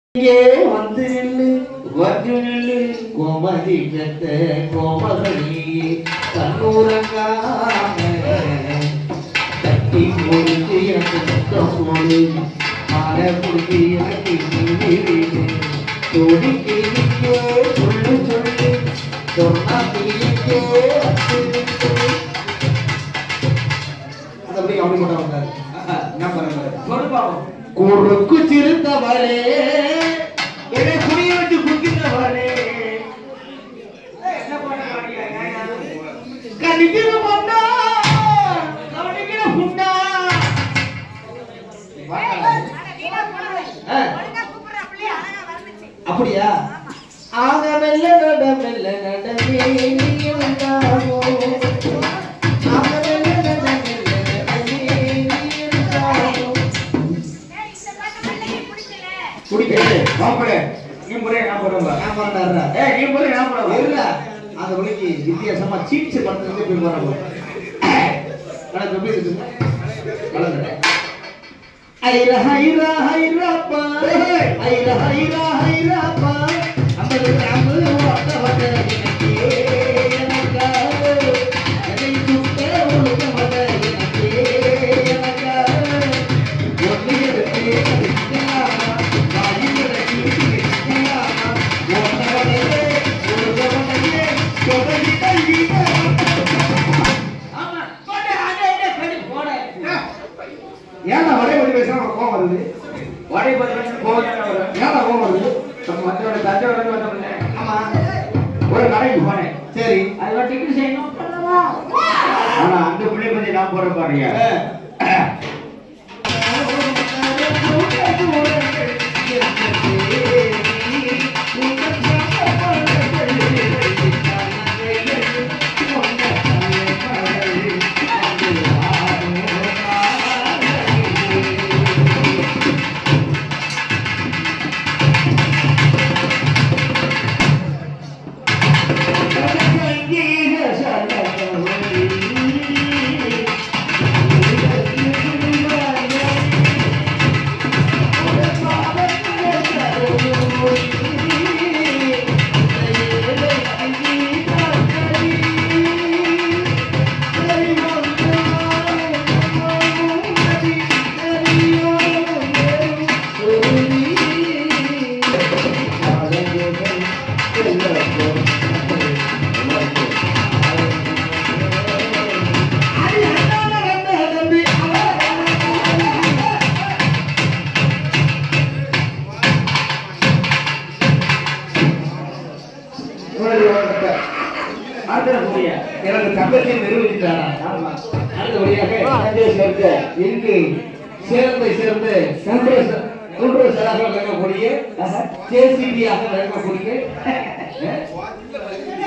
இங்கே வந்து நில்லு வந்து நில்லு கோமதி பெத்த கோமகளி கண்ணூரங்காம தட்டி கொடுத்து எனக்கு முத்தம் போடு மாலை கொடுத்து எனக்கு நீரிடு தொடிக்கு நிற்கே சொல்லு சொல்லு சொன்னா பிள்ளைக்கே வந்து நிற்கே அது அப்படியே அப்படி மட்டும் வந்தாரு என்ன பண்ண சொல்லு பாப்போம் குறுக்கு சிறுத்தவளே என்னை புரிய வச்சு குக்கித்தவளே கணிக்கிற பொண்ணா கவனிக்கிற புண்ணா அப்படியா ஆக மெல்ல நட மெல்ல நடமே நீ வந்தாவோ ஆக மெல்ல நட மெல்ல நடமே நீ வந்தாவோ குடிக்கிறது மாப்பிள்ள நீ முறை நான் போடுறேன் நான் பண்ணாரா ஏ நீ முறை நான் போடுறேன் இல்ல அந்த வழிக்கு வித்தியாசமா சீட்ஸ் படத்துல போய் போறாங்க கணக்கு எப்படி இருக்குங்க கலந்துட ஐரா ஹைரா ஹைராப்பா ஐரா ஹைரா ஹைராப்பா ஐம்பது கிராம் ஓட்ட வந்த எனக்கு எனக்காக என்னை சுட்ட ஒழுக்க வந்த எனக்கு எனக்காக ஒன்று எடுத்து கிறிஸ்டியானா வாயு எடுத்து கிறிஸ்டியானா ஒன்றவனே ஒருவனே தொடங்கி தள்ளி ஆமா போடு அதே இதே பண்ணி போடு ஏன்னா வடை படி பேசினா உனக்கு கோவம் வருது வடை பத்தி போகிறேன் வரும் ஏன்னா கோவம் வருது நம்ம மற்றவங்க தஞ்சை வந்து வந்தோம்ல ஆமா ஒரு கடைக்கு போனேன் சரி அது ஒரு டிக்கெட் செய்யணும் பண்ணவா ஆனா அந்த பிள்ளை பத்தி நான் போற பாருங்க எனக்கு தங்கத்தை நிரூபித்தாரா அடுத்தபடியாக இங்கு சேர்ந்து சேர்ந்து கூட்டுறவு கூட்டுறவு செலவாக வழங்கக்கூடிய ஜேசிபியாக வழங்கக்கூடிய